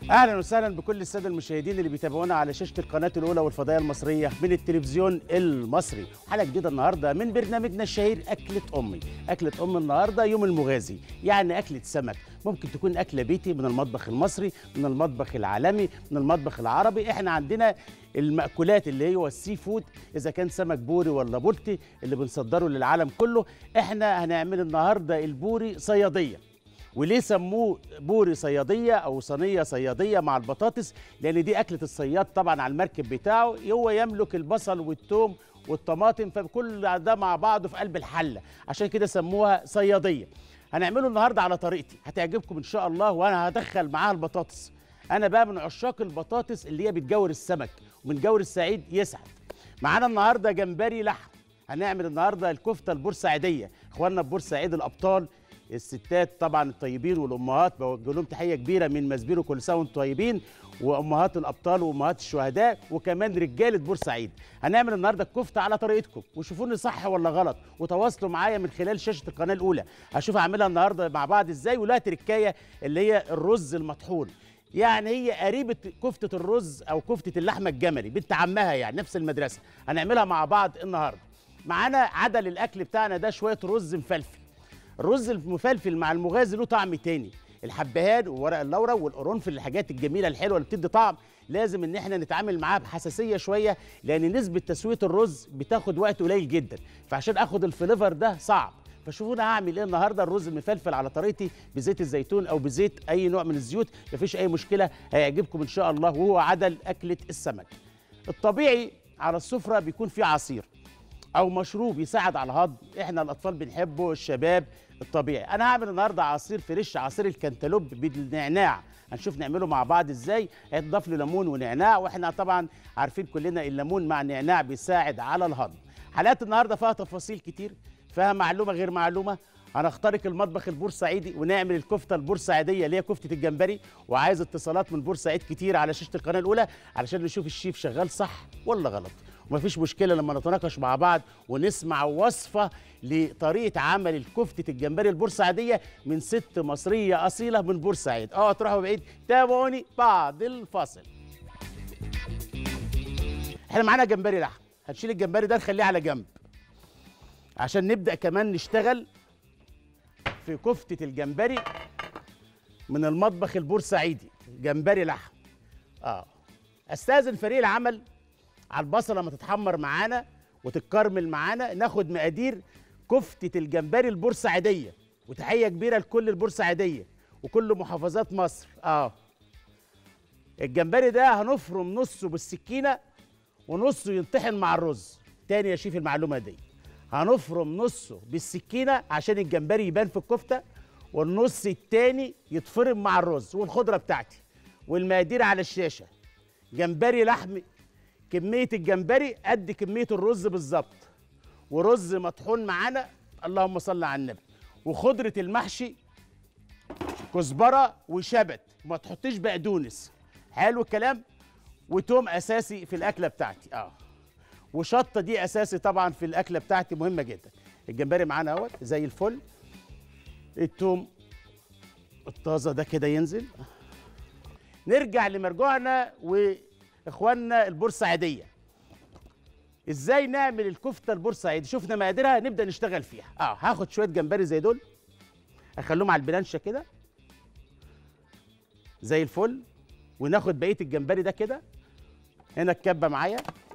اهلا وسهلا بكل الساده المشاهدين اللي بيتابعونا على شاشه القناه الاولى والفضائيه المصريه من التلفزيون المصري حلقه جديده النهارده من برنامجنا الشهير اكله امي اكله ام النهارده يوم المغازي يعني اكله سمك ممكن تكون اكله بيتي من المطبخ المصري من المطبخ العالمي من المطبخ العربي احنا عندنا المأكولات اللي هو السي فود اذا كان سمك بوري ولا بلطي اللي بنصدره للعالم كله احنا هنعمل النهارده البوري صياديه وليه سموه بوري صياديه او صينيه صياديه مع البطاطس لان دي اكله الصياد طبعا على المركب بتاعه هو يملك البصل والثوم والطماطم فكل ده مع بعضه في قلب الحله عشان كده سموها صياديه هنعمله النهارده على طريقتي هتعجبكم ان شاء الله وانا هدخل معاها البطاطس انا بقى من عشاق البطاطس اللي هي بتجور السمك ومن جور السعيد يسعد معانا النهارده جمبري لحم هنعمل النهارده الكفته البورسعيديه اخواننا في بورسعيد الابطال الستات طبعا الطيبين والامهات بوجه لهم تحيه كبيره من مسبيرو كل سنه وانتم طيبين وامهات الابطال وامهات الشهداء وكمان رجاله بورسعيد هنعمل النهارده الكفته على طريقتكم وشوفوني صح ولا غلط وتواصلوا معايا من خلال شاشه القناه الاولى هشوف اعملها النهارده مع بعض ازاي ولها تركايه اللي هي الرز المطحون يعني هي قريبة كفتة الرز أو كفتة اللحمة الجملي بنت عمها يعني نفس المدرسة هنعملها مع بعض النهاردة معانا عدل الأكل بتاعنا ده شوية رز مفلفل الرز المفلفل مع المغازي له طعم تاني الحبهان وورق اللورا والقرنفل الحاجات الجميله الحلوه اللي بتدي طعم لازم ان احنا نتعامل معاها بحساسيه شويه لان نسبه تسويه الرز بتاخد وقت قليل جدا فعشان اخد الفليفر ده صعب فشوفونا هعمل ايه النهارده الرز المفلفل على طريقتي بزيت الزيتون او بزيت اي نوع من الزيوت مفيش اي مشكله هيعجبكم ان شاء الله وهو عدل اكله السمك الطبيعي على السفره بيكون فيه عصير او مشروب يساعد على الهضم احنا الاطفال بنحبه الشباب الطبيعي انا هعمل النهارده عصير فريش عصير الكنتالوب بالنعناع هنشوف نعمله مع بعض ازاي هيتضاف له ليمون ونعناع واحنا طبعا عارفين كلنا الليمون مع النعناع بيساعد على الهضم حلقات النهارده فيها تفاصيل كتير فيها معلومه غير معلومه هنخترق المطبخ البورسعيدي ونعمل الكفته البورسعيديه اللي هي كفته الجمبري وعايز اتصالات من بورسعيد كتير على شاشه القناه الاولى علشان نشوف الشيف شغال صح ولا غلط ومفيش مشكله لما نتناقش مع بعض ونسمع وصفه لطريقه عمل الكفته الجمبري البورسعيديه من ست مصريه اصيله من بورسعيد اه تروحوا بعيد تابعوني بعد الفاصل احنا معانا جمبري لحم هنشيل الجمبري ده نخليه على جنب عشان نبدا كمان نشتغل في كفته الجمبري من المطبخ البورسعيدي جمبري لحم اه استاذن فريق العمل على البصله لما تتحمر معانا وتتكرمل معانا ناخد مقادير كفته الجمبري البورسعيديه وتحيه كبيره لكل البورسعيديه وكل محافظات مصر اه الجمبري ده هنفرم نصه بالسكينه ونصه ينطحن مع الرز تاني يا شيف المعلومه دي هنفرم نصه بالسكينه عشان الجمبري يبان في الكفته والنص التاني يتفرم مع الرز والخضره بتاعتي والمقادير على الشاشه جمبري لحم كميه الجمبري قد كميه الرز بالظبط ورز مطحون معانا اللهم صل على النبي وخضره المحشي كزبره وشبت وما تحطيش بقدونس حلو الكلام وتوم اساسي في الاكله بتاعتي اه وشطه دي اساسي طبعا في الاكله بتاعتي مهمه جدا الجمبري معانا اهوت زي الفل التوم الطازه ده كده ينزل نرجع لمرجوعنا واخواننا البورسعيديه ازاي نعمل الكفته البورسعيدي شفنا مقاديرها نبدا نشتغل فيها اه هاخد شويه جمبري زي دول اخليهم على البلانشه كده زي الفل وناخد بقيه الجمبري ده كده هنا الكبه معايا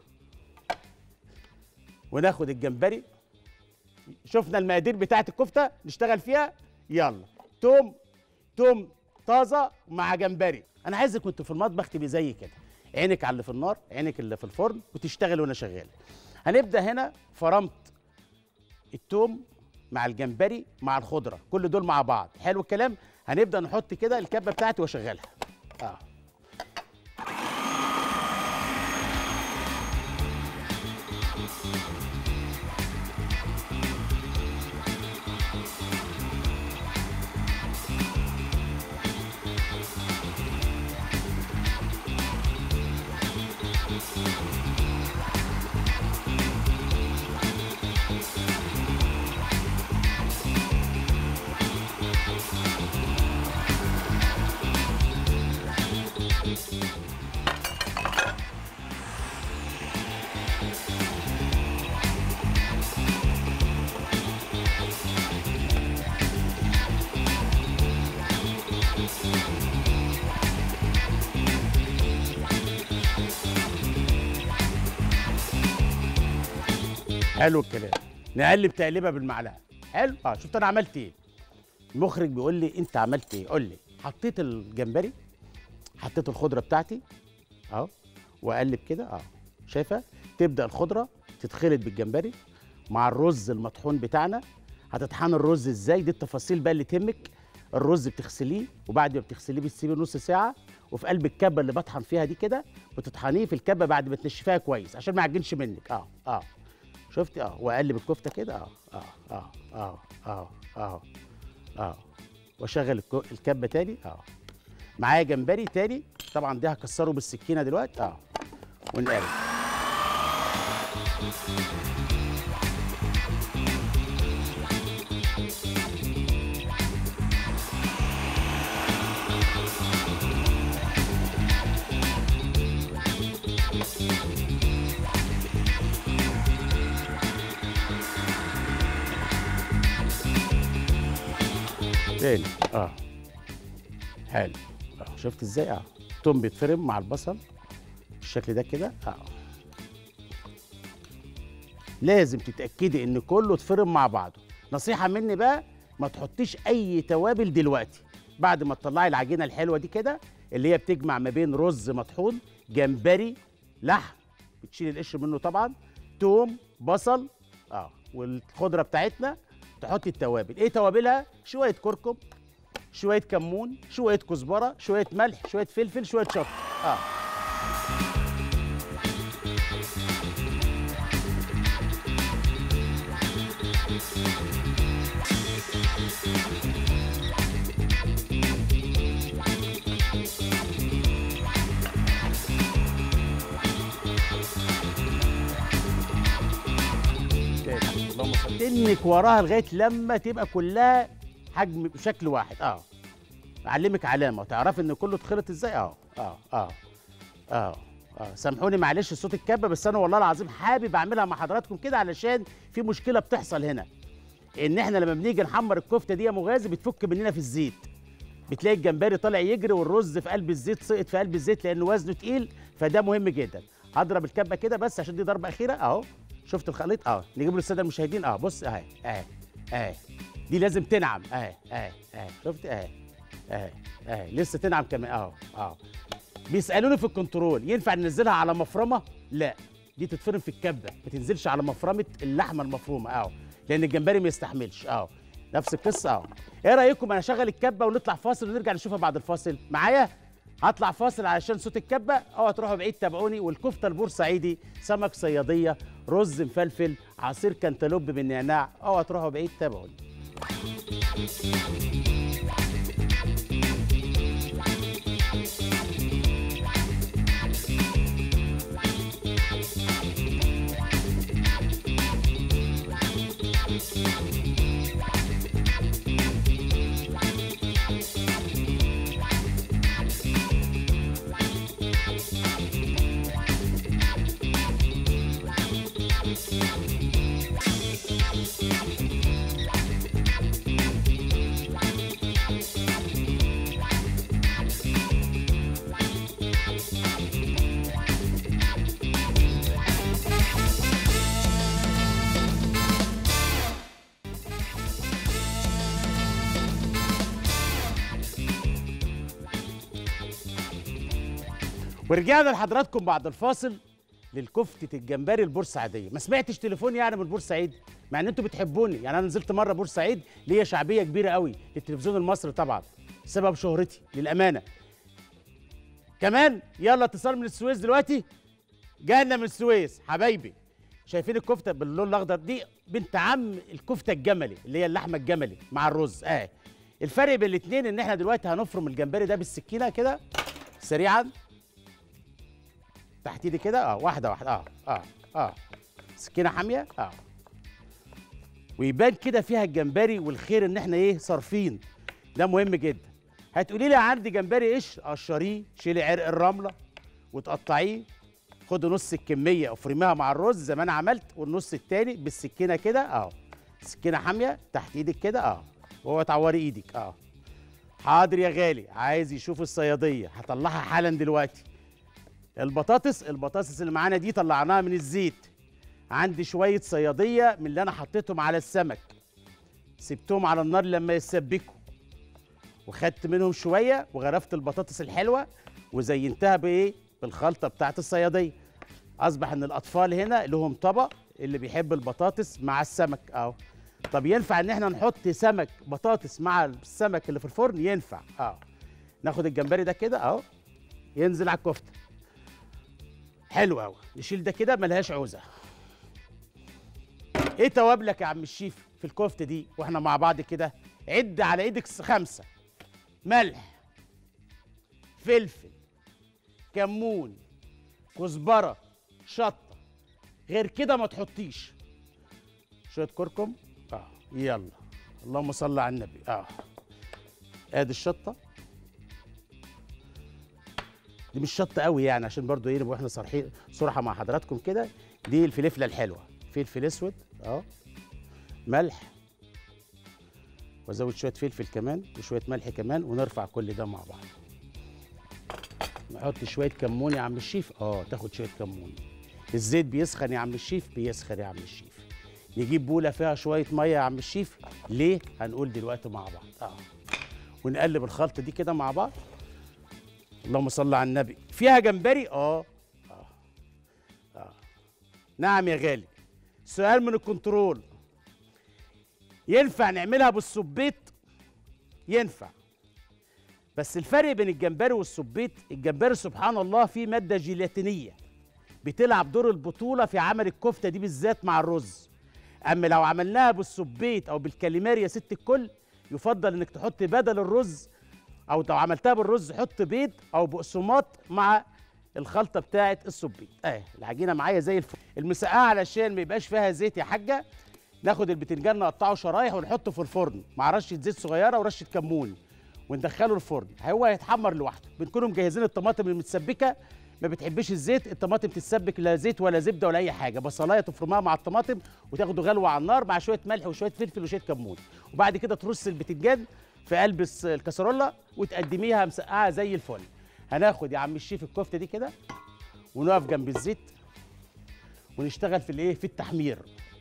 وناخد الجمبري شفنا المقادير بتاعه الكفته نشتغل فيها يلا توم توم طازه مع جمبري انا عايزك وانت في المطبخ تبقي زي كده عينك على اللي في النار عينك اللي في الفرن وتشتغل وانا شغال هنبدا هنا فرمت التوم مع الجمبري مع الخضره كل دول مع بعض حلو الكلام هنبدا نحط كده الكبه بتاعتي واشغلها اه حلو الكلام نقلب تقليبه بالمعلقه حلو اه شفت انا عملت ايه المخرج بيقول لي انت عملت ايه قول لي حطيت الجمبري حطيت الخضره بتاعتي اهو واقلب كده اه شايفه تبدا الخضره تتخلط بالجمبري مع الرز المطحون بتاعنا هتطحن الرز ازاي دي التفاصيل بقى اللي تهمك الرز بتغسليه وبعد ما بتغسليه بتسيبيه نص ساعه وفي قلب الكبه اللي بطحن فيها دي كده بتطحنيه في الكبه بعد ما تنشفيها كويس عشان ما يعجنش منك اه اه شفتي اه واقلب الكفته كده اه اه اه اه اه اه اه واشغل الكو- الكبه تاني اه معايا جمبري تاني طبعا ده هكسره بالسكينه دلوقتي اه ونقلب تاني اه حلو اه شفت ازاي اه التوم بيتفرم مع البصل بالشكل ده كده اه لازم تتاكدي ان كله اتفرم مع بعضه نصيحه مني بقى ما تحطيش اي توابل دلوقتي بعد ما تطلعي العجينه الحلوه دي كده اللي هي بتجمع ما بين رز مطحون جمبري لحم بتشيل القشر منه طبعا توم بصل اه والخضره بتاعتنا تحطي التوابل ايه توابلها شويه كركم شويه كمون شويه كزبره شويه ملح شويه فلفل شويه شطه اه تاني اللهم صل تنك وراها لغايه لما تبقى كلها حجم بشكل واحد اه اعلمك علامه وتعرفي ان كله اتخلط ازاي اه اه اه اه اه سامحوني معلش صوت الكبه بس انا والله العظيم حابب اعملها مع حضراتكم كده علشان في مشكله بتحصل هنا ان احنا لما بنيجي نحمر الكفته دي يا مغازي بتفك مننا في الزيت بتلاقي الجمبري طالع يجري والرز في قلب الزيت سقط في قلب الزيت لان وزنه تقيل فده مهم جدا هضرب الكبه كده بس عشان دي ضربه اخيره اهو شفت الخليط اه نجيب للساده المشاهدين اه بص اهي اهي اهي دي لازم تنعم اهي اهي اهي شفت اهي اهي اهي لسه تنعم كمان اهو اهو بيسالوني في الكنترول ينفع ننزلها على مفرمه لا دي تتفرم في الكبه ما تنزلش على مفرمه اللحمه المفرومه اهو لان الجمبري ما يستحملش اهو نفس القصه اهو ايه رايكم انا اشغل الكبه ونطلع فاصل ونرجع نشوفها بعد الفاصل معايا هطلع فاصل علشان صوت الكبه اوعوا تروحوا بعيد تابعوني والكفته البورسعيدي سمك صياديه رز مفلفل عصير كنتالوب بالنعناع اوعوا تروحوا بعيد تابعوني ورجعنا لحضراتكم بعد الفاصل للكفتة الجمبري البورسعيدية ما سمعتش تليفون يعني من بورسعيد مع ان انتوا بتحبوني يعني انا نزلت مره بورسعيد ليا شعبيه كبيره قوي للتلفزيون المصري طبعا بسبب شهرتي للامانه كمان يلا اتصال من السويس دلوقتي جانا من السويس حبايبي شايفين الكفته باللون الاخضر دي بنت عم الكفته الجملي اللي هي اللحمه الجملي مع الرز اه الفرق بين الاثنين ان احنا دلوقتي هنفرم الجمبري ده بالسكينه كده سريعا تحت ايدي كده اه واحده واحده اه اه اه سكينه حاميه اه ويبان كده فيها الجمبري والخير ان احنا ايه صارفين ده مهم جدا هتقولي لي عندي جمبري قشر قشريه شيلي عرق الرمله وتقطعيه خدي نص الكميه افرميها مع الرز زي ما انا عملت والنص التاني بالسكينه كده اهو سكينه حاميه تحت ايدك كده اهو وهو تعوري ايدك اهو حاضر يا غالي عايز يشوف الصياديه هطلعها حالا دلوقتي البطاطس البطاطس اللي معانا دي طلعناها من الزيت عندي شويه صياديه من اللي انا حطيتهم على السمك سبتهم على النار لما يتسبكوا وخدت منهم شويه وغرفت البطاطس الحلوه وزينتها بايه بالخلطه بتاعت الصياديه اصبح ان الاطفال هنا لهم طبق اللي بيحب البطاطس مع السمك اهو طب ينفع ان احنا نحط سمك بطاطس مع السمك اللي في الفرن ينفع اه ناخد الجمبري ده كده اهو ينزل على الكفته حلو قوي نشيل ده كده ملهاش عوزه ايه توابلك يا عم الشيف في الكفته دي واحنا مع بعض كده عد على ايدك خمسه ملح فلفل كمون كزبره شطه غير كده ما تحطيش شويه كركم اه يلا اللهم صل على النبي اه ادي الشطه دي مش شطه قوي يعني عشان برضو ايه نبقى احنا صريحين صراحه مع حضراتكم كده دي الفلفله الحلوه فلفل اسود اه ملح وازود شويه فلفل كمان وشويه ملح كمان ونرفع كل ده مع بعض نحط شويه كمون يا عم الشيف اه تاخد شويه كمون الزيت بيسخن يا عم الشيف بيسخن يا عم الشيف نجيب بوله فيها شويه ميه يا عم الشيف ليه هنقول دلوقتي مع بعض اه ونقلب الخلطه دي كده مع بعض اللهم صل على النبي فيها جمبري اه اه اه نعم يا غالي سؤال من الكنترول ينفع نعملها بالصبيط ينفع بس الفرق بين الجمبري والصبيط الجمبري سبحان الله فيه ماده جيلاتينيه بتلعب دور البطوله في عمل الكفته دي بالذات مع الرز اما لو عملناها بالصبيط او بالكاليماري يا ست الكل يفضل انك تحط بدل الرز او لو عملتها بالرز حط بيض او بقسماط مع الخلطه بتاعه الصبيط اهي العجينه معايا زي الفل المسقعه علشان ما يبقاش فيها زيت يا حاجه ناخد البتنجان نقطعه شرايح ونحطه في الفرن مع رشه زيت صغيره ورشه كمون وندخله الفرن هو هيتحمر لوحده بنكونوا مجهزين الطماطم المتسبكه ما بتحبش الزيت الطماطم تتسبك لا زيت ولا زبده ولا اي حاجه بصلايه تفرمها مع الطماطم وتاخدوا غلوه على النار مع شويه ملح وشويه فلفل وشويه كمون وبعد كده ترص البتنجان في قلب الس- الكسرولة وتقدميها مسقعه زي الفل هناخد يا عم الشيف الكفته دي كده ونقف جنب الزيت ونشتغل في الايه في التحمير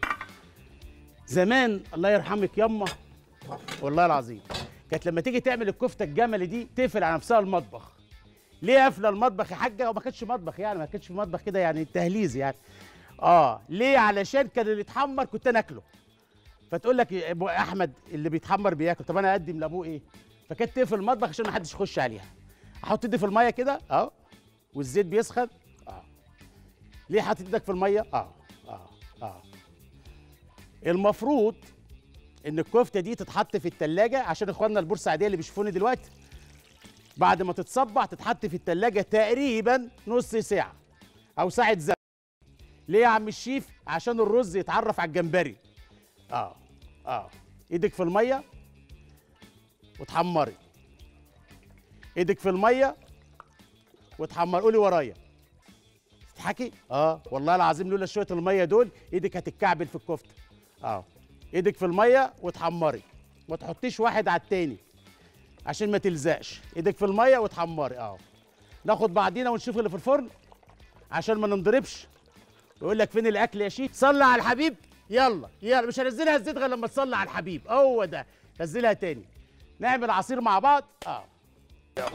زمان الله يرحمك يما والله العظيم كانت لما تيجي تعمل الكفته الجملي دي تقفل على نفسها المطبخ ليه قافله المطبخ يا حاجه وما كانش مطبخ يعني ما كانش في مطبخ كده يعني تهليز يعني اه ليه علشان كان اللي يتحمر كنت انا اكله فتقول لك يا ابو احمد اللي بيتحمر بياكل طب انا اقدم لابوه ايه فكانت تقفل المطبخ عشان ما حدش يخش عليها احط ايدي في الميه كده اه والزيت بيسخن اه ليه حاطط ايدك في الميه اه اه اه المفروض ان الكفته دي تتحط في التلاجة عشان اخواننا البورسعيديه اللي بيشوفوني دلوقتي بعد ما تتصبع تتحط في التلاجة تقريبا نص ساعه او ساعه زمن ليه يا عم الشيف عشان الرز يتعرف على الجمبري اه اه ايدك في الميه وتحمري ايدك في الميه وتحمر قولي ورايا تضحكي اه والله العظيم لولا شويه الميه دول ايدك هتتكعبل في الكفته اه ايدك في الميه وتحمري ما تحطيش واحد على التاني عشان ما تلزقش ايدك في الميه وتحمري اه ناخد بعضينا ونشوف اللي في الفرن عشان ما ننضربش يقول لك فين الاكل يا شيخ صلي على الحبيب يلا يلا مش هنزلها الزيت غير لما تصلي على الحبيب هو ده نزلها تاني نعمل عصير مع بعض اه يلا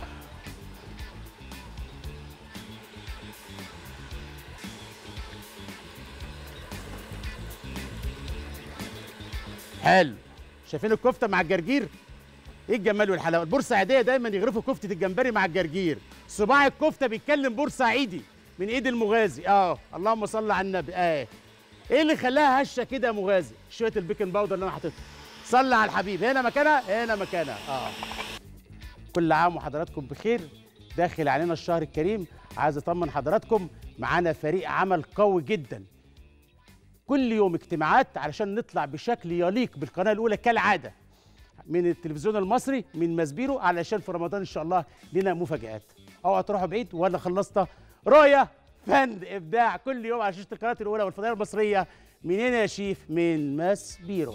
حلو شايفين الكفته مع الجرجير ايه الجمال والحلاوه البورسعيديه دايما يغرفوا كفته الجمبري مع الجرجير صباع الكفته بيتكلم بورسعيدي من ايد المغازي اه اللهم صل على النبي اه ايه اللي خلاها هشه كده يا مغازي شويه البيكنج باودر اللي انا حاططها صلي على الحبيب هنا مكانها هنا مكانها اه كل عام وحضراتكم بخير داخل علينا الشهر الكريم عايز اطمن حضراتكم معانا فريق عمل قوي جدا كل يوم اجتماعات علشان نطلع بشكل يليق بالقناه الاولى كالعاده من التلفزيون المصري من ماسبيرو علشان في رمضان ان شاء الله لنا مفاجآت اوعى تروحوا بعيد ولا خلصت رؤية فن ابداع كل يوم على شاشه القناه الاولى والفضائيه المصريه منين يا شيف من ماسبيرو